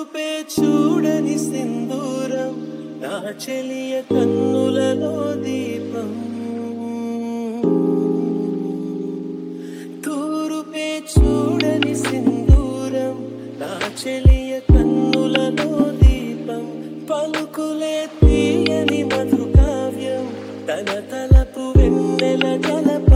తూరుపే చూడని సింధూరం నా చెలియ కన్నులలో దీపం తూరుపే చూడని సింధూరం నా చెలియ కన్నులలో దీపం పలుకులే తీయని మధు కావ్యం తన తలపు వెన్నెల జలప